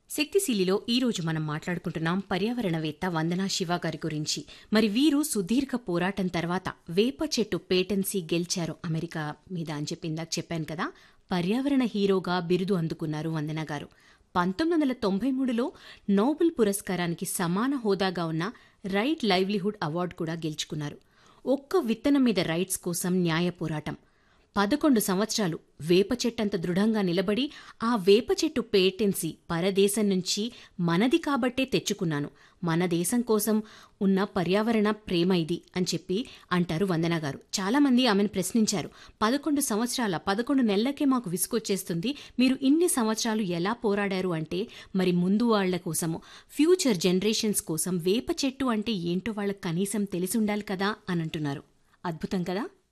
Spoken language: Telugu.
శక్తిశీలిలో ఈ రోజు మనం మాట్లాడుకుంటున్నాం పర్యావరణవేత్త వందనా శివ గారి గురించి మరి వీరు సుదీర్ఘ పోరాటం తర్వాత వేప చెట్టు పేటెన్సీ గెలిచారు అమెరికా మీద అని చెప్పి ఇందాక చెప్పాను కదా పర్యావరణ హీరోగా బిరుదు అందుకున్నారు వందన గారు పంతొమ్మిది వందల తొంభై మూడులో నోబెల్ పురస్కారానికి సమాన హోదాగా ఉన్న రైట్ లైవ్లీహుడ్ అవార్డు కూడా గెలుచుకున్నారు ఒక్క విత్తనం మీద రైట్స్ కోసం న్యాయ పోరాటం పదకొండు సంవత్సరాలు వేప చెట్టంత దృఢంగా నిలబడి ఆ వేప చెట్టు పేటెన్సీ పరదేశం నుంచి మనది కాబట్టే తెచ్చుకున్నాను మన దేశం కోసం ఉన్న పర్యావరణ ప్రేమ ఇది అని చెప్పి అంటారు వందన గారు చాలామంది ఆమెను ప్రశ్నించారు పదకొండు సంవత్సరాల పదకొండు నెలలకే మాకు విసుకొచ్చేస్తుంది మీరు ఇన్ని సంవత్సరాలు ఎలా పోరాడారు అంటే మరి ముందు వాళ్ల కోసము ఫ్యూచర్ జనరేషన్స్ కోసం వేప చెట్టు అంటే ఏంటో వాళ్ళకి కనీసం తెలిసి ఉండాలి కదా అని అంటున్నారు అద్భుతం కదా